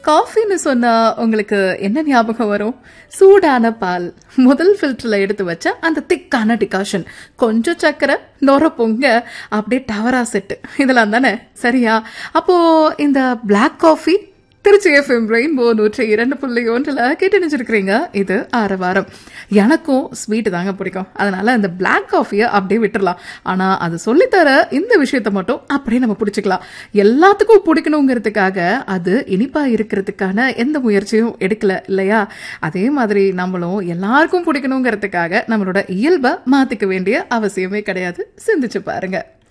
காஃபின்னு சொன்னா உங்களுக்கு என்ன ஞாபகம் வரும் சூடான பால் முதல் ஃபில்டர்ல எடுத்து வச்ச அந்த திக்கான டிகாஷன் கொஞ்சம் சக்கரை நொர பொங்க அப்படியே டவரா செட்டு இதெல்லாம் தானே சரியா அப்போ இந்த black coffee Tiruchi FM rainbow நூற்றி இரண்டு புள்ளி ஒன்றில் கேட்டு நினைச்சிருக்கிறீங்க இது ஆறு வாரம் எனக்கும் ஸ்வீட் தாங்க பிடிக்கும் அதனால இந்த பிளாக் காஃபியை அப்படியே விட்டுறலாம் ஆனால் அது சொல்லித்தர இந்த விஷயத்த மட்டும் அப்படியே நம்ம பிடிச்சிக்கலாம் எல்லாத்துக்கும் பிடிக்கணுங்கிறதுக்காக அது இனிப்பா இருக்கிறதுக்கான எந்த முயற்சியும் எடுக்கல இல்லையா அதே மாதிரி நம்மளும் எல்லாருக்கும் பிடிக்கணுங்கிறதுக்காக நம்மளோட இயல்பை மாத்திக்க வேண்டிய அவசியமே கிடையாது சிந்திச்சு பாருங்க